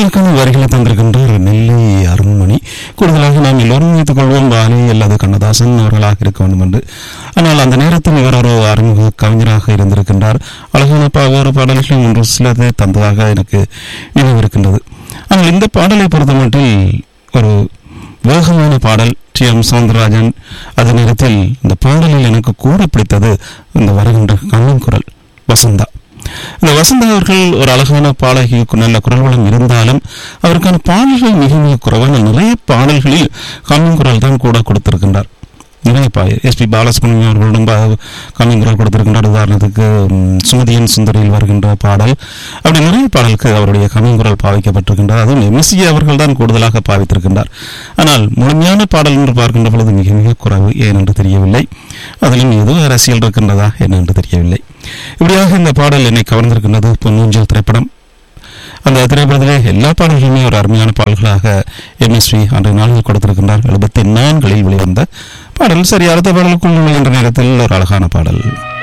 பாடலுக்கான வரிகளை தந்திருக்கின்றார் நெல்லை அருண்மணி கூடுதலாக நாம் எல்லோரும் வைத்துக் கொள்வோம் பாலி அல்லது கண்ணதாசன் அவர்களாக இருக்க வேண்டும் என்று ஆனால் அந்த நேரத்தில் இவர் ஒரு அறிமுக கவிஞராக இருந்திருக்கின்றார் அழகான பா வேறு பாடல்கள் ஒன்று சிலது தந்ததாக எனக்கு நினைவிருக்கின்றது ஆனால் இந்த பாடலை பொறுத்தமட்டில் ஒரு வேகமான பாடல் டி எம் சவுந்தரராஜன் அதே நேரத்தில் இந்த பாடலில் எனக்கு கூட பிடித்தது இந்த வருகின்ற கண்ணன் குரல் வசந்தா இந்த வசந்தா அவர்கள் ஒரு அழகான பாடகி நல்ல குரல் வளம் இருந்தாலும் அவருக்கான பாடல்கள் மிக மிக குறைவான நிறைய பாடல்களில் கம்மிங் குரல் தான் கூட கொடுத்திருக்கின்றார் நிறைய பா எஸ்பி பாலசுப்ரமணியம் அவர்களிடம் பா- கம்மிங் குரல் கொடுத்திருக்கின்றார் உதாரணத்துக்கு ம், சுமதியின் சுந்தரியில் வருகின்ற பாடல் அப்படி நிறைய பாடலுக்கு அவருடைய கம்மிங் குரல் பாவிக்கப்பட்டிருக்கின்றார் அதுவும் எம்எஸ்சி அவர்கள் தான் கூடுதலாக பாவித்திருக்கின்றார் ஆனால் முழுமையான பாடல் என்று பார்க்கின்ற பொழுது மிக மிக குறைவு ஏன் என்று தெரியவில்லை அதிலும் ஏதோ அரசியல் இருக்கின்றதா என்ன என்று தெரியவில்லை இப்படியாக இந்த பாடல் என்னை கவர்ந்திருக்கின்றது பொன்னூஞ்சல் திரைப்படம் அந்த திரைப்படத்திலே எல்லா பாடல்களுமே ஒரு அருமையான பாடல்களாக எம்எஸ்வி அன்றைய நாளில் கொடுத்திருக்கின்றார் எழுபத்தி நான்களில் வெளிவந்த பாடல் சரி அடுத்த பாடலுக்குள் நுழைகின்ற நேரத்தில் ஒரு அழகான பாடல்